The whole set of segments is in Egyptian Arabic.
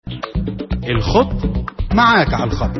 الخط معاك على الخط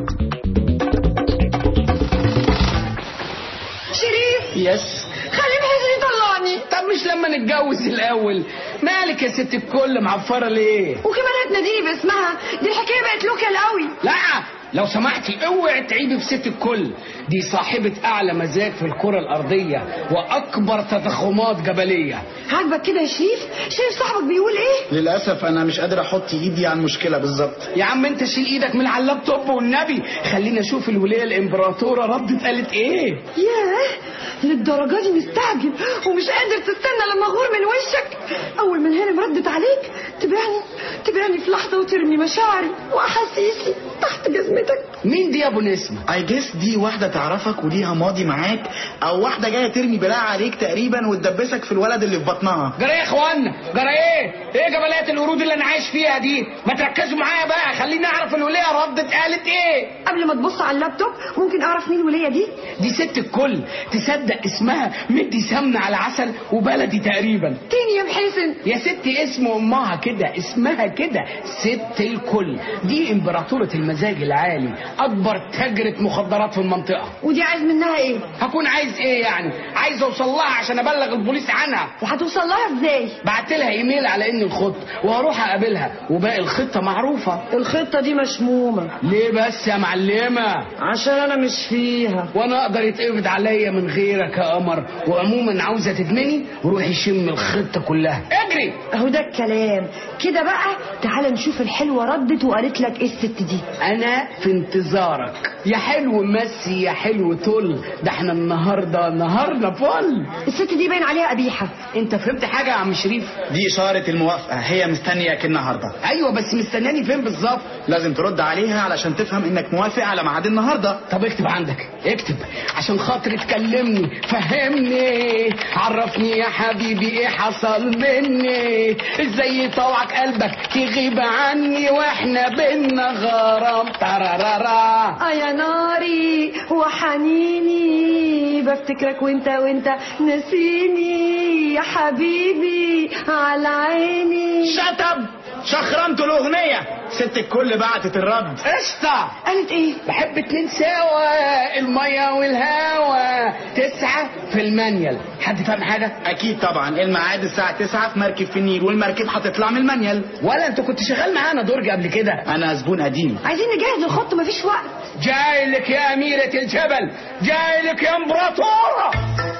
شريف يس خلي بحسن يطلعني طب مش لما نتجوز الاول مالك يا ست الكل معفره ليه وكمان هتناديني باسمها دي الحكايه بقت لوكال قوي لا لو سمحتي اوعي تعيبي في ست الكل دي صاحبة أعلى مزاج في الكرة الأرضية وأكبر تضخمات جبلية عاجبك كده يا شريف شايف صاحبك بيقول ايه للاسف انا مش قادر احط ايدي على المشكله بالظبط يا عم انت شيل ايدك من على اللابتوب والنبي خلينا اشوف الولية الامبراطورة ردت قالت ايه ياه للدرجه دي مستعجل ومش قادر تستنى لما اغور من وشك اول ما الهانم ردت عليك تبيعني تبيعني في لحظه وترمي مشاعري واحاسيسي تحت جزمتك مين دي يا ابو نسمة اي جيس دي واحده تعرفك وليها ماضي معاك او واحده جايه ترمي بلاء عليك تقريبا وتدبسك في الولد اللي في بطنها جرى ايه يا اخوانا جرى ايه ايه جبلات الورود اللي انا عايش فيها دي ما تركزوا معايا بقى خليني اعرف الولية ردت قالت ايه قبل ما تبص على اللابتوب ممكن اعرف مين الوليه دي دي ست الكل تصدق اسمها مدي سمنة على عسل وبلدي تقريبا تاني يا محسن يا ستي اسم امها كده اسمها كده ست الكل دي امبراطورة المزاج العالي اكبر تاجرة مخدرات في المنطقة ودي عايز منها ايه هكون عايز ايه يعني عايز اوصل لها عشان ابلغ البوليس عنها وهتوصل لها ازاي بعت لها ايميل على ان الخط وهروح اقابلها وباقي الخطة معروفة الخطه دي مشمومه ليه بس يا معلمة عشان انا مش فيها وانا اقدر يتقبض عليا من غيرك يا قمر وعموما عاوزة تدمني وروحي شم الخطة كلها اجري اهو ده الكلام كده بقى تعال نشوف الحلوه ردت وقالت لك ايه الست دي انا في انتظارك يا حلو مسي يا حلو طل ده احنا النهارده نهارنا فل الست دي باين عليها قبيحه انت فهمت حاجه يا عم شريف دي اشاره الموافقه هي مستنياك النهارده ايوه بس مستناني فين بالظبط لازم ترد عليها علشان تفهم انك موافق على ميعاد النهارده طب اكتب عندك اكتب عشان خاطر تكلمني فهمني عرفني يا حبيبي ايه حصل مني ازاي يطوعك قلبك تغيب عني واحنا بينا غرام ترارارا اه يا ناري وحنيني بفتكرك وانت وانت نسيني يا حبيبي على عيني شطب شخرمتوا الاغنيه ست الكل بعتت الرد قشطه قالت ايه بحب اتنين سوا المية والهوا تسعة في المانيال حد فاهم حاجة؟ اكيد طبعا الميعاد الساعه 9 في مركب في النيل والمركب هتطلع من المانيال ولا انت كنت شغال معانا درج قبل كده انا زبون قديم عايزين نجهز الخط مفيش وقت جاي لك يا أميرة الجبل جاي لك يا امبراطورة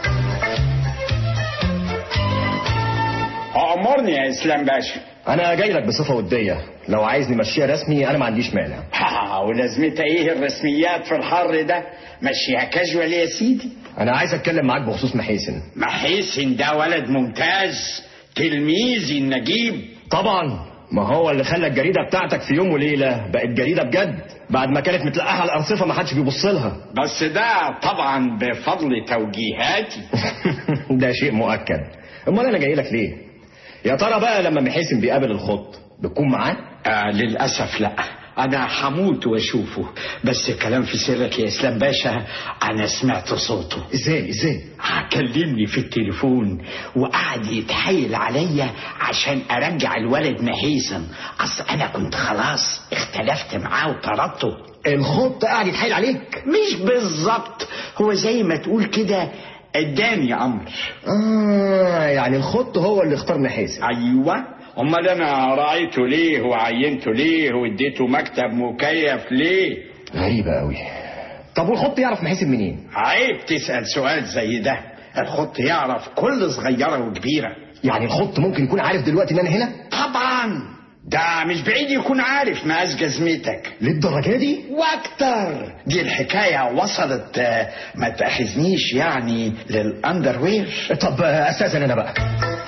أمرني يا إسلام باشا انا جاي لك بصفه وديه لو عايز نمشيها رسمي انا ما عنديش مانع ها ولازمتها إيه الرسميات في الحر ده مشيها كاجوال يا سيدي انا عايز اتكلم معاك بخصوص محيسن محيسن ده ولد ممتاز تلميذي النجيب طبعا ما هو اللي خلى الجريده بتاعتك في يوم وليله بقت جريده بجد بعد ما كانت متلقاها على الارصفه ما حدش بيبص لها بس ده طبعا بفضل توجيهاتي ده شيء مؤكد امال انا جاي لك ليه يا ترى بقى لما محيسن بيقابل الخط بتكون معاه آه للأسف لا أنا حموت وأشوفه بس كلام في سرك يا إسلام باشا أنا سمعت صوته ازاي ازاي كلمني في التليفون وقعد يتحايل عليا عشان ارجع الولد محيسن اصل انا كنت خلاص اختلفت معاه وطردته الخط قاعد يتحايل عليك مش بالظبط هو زي ما تقول كده اداني امر اه يعني الخط هو اللي اختار محيسن ايوه امال انا راعيته ليه وعينته ليه واديته مكتب مكيف ليه غريبه قوي طب والخط يعرف محيسن منين عيب تسال سؤال زي ده الخط يعرف كل صغيره وكبيره يعني الخط ممكن يكون عارف دلوقتي ان انا هنا طبعا ده مش بعيد يكون عارف مقاس جزمتك للدرجه دي واكتر دي الحكاية وصلت آه، ما تأخذنيش يعني للأندروير طب آه، استاذن انا بقى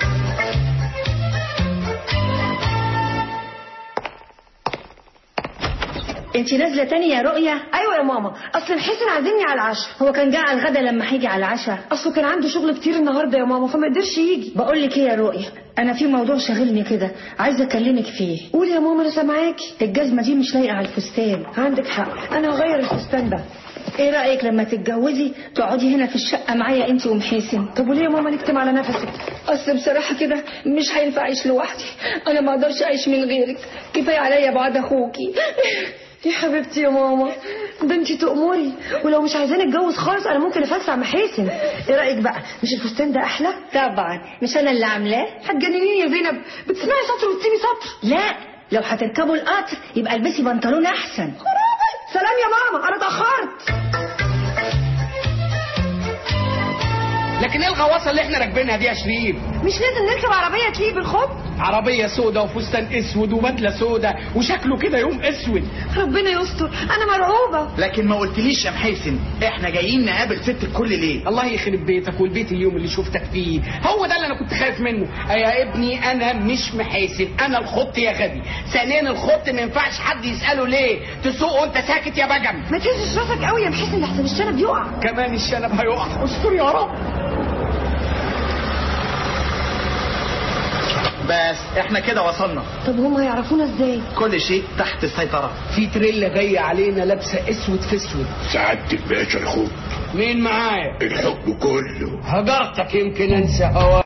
انت نازله تاني يا رؤيا ايوه يا ماما اصل محسن عازمني على العشاء هو كان جاء على الغدا لما هيجي على العشاء اصله كان عنده شغل كتير النهارده يا ماما فما قدرش يجي بقول لك ايه يا رؤيا انا في موضوع شاغلني كده عايزه اكلمك فيه قولي يا ماما انا سامعاكي الجزمه دي مش لايقه على الفستان عندك حق انا هغير الفستان ده ايه رايك لما تتجوزي تقعدي هنا في الشقه معايا انت ومحيسن طب وليه يا ماما نكتم على نفسك اصل بصراحه كده مش هينفع اعيش لوحدي انا ما اقدرش اعيش من غيرك كفايه عليا بعد اخوكي يا حبيبتي يا ماما ده انت تأمري ولو مش عايزاني اتجوز خالص انا ممكن افسع محاسن ايه رايك بقى مش الفستان ده احلى طبعا مش انا اللي عاملاه هتجننيني يا زينب بتسمعي سطر وتسيبي سطر لا لو هتركبوا القطر يبقى البسي بنطلون احسن سلام يا ماما انا اتاخرت لكن ايه الغواصه اللي احنا راكبينها دي يا شريف مش لازم نركب عربيه تليق بالخب عربيه سودا وفستان اسود وبدله سودا وشكله كده يوم اسود ربنا يستر انا مرعوبه لكن ما قلتليش يا محسن احنا جايين نقابل ست الكل ليه الله يخرب بيتك والبيت اليوم اللي شفتك فيه هو ده اللي انا كنت خايف منه يا ابني انا مش محاسن انا الخط يا غبي ثانيا الخط ما ينفعش حد يساله ليه تسوق وانت ساكت يا بجم ما تهزش راسك قوي يا محسن لحسن الشنب يقع كمان الشنب هيقع استر يا رب بس احنا كده وصلنا طب هم هيعرفونا ازاي كل شيء تحت السيطرة في تريلا جايه علينا لابسه اسود في اسود سعادة الباشا الخط مين معايا الحكم كله هجرتك يمكن انسى هواك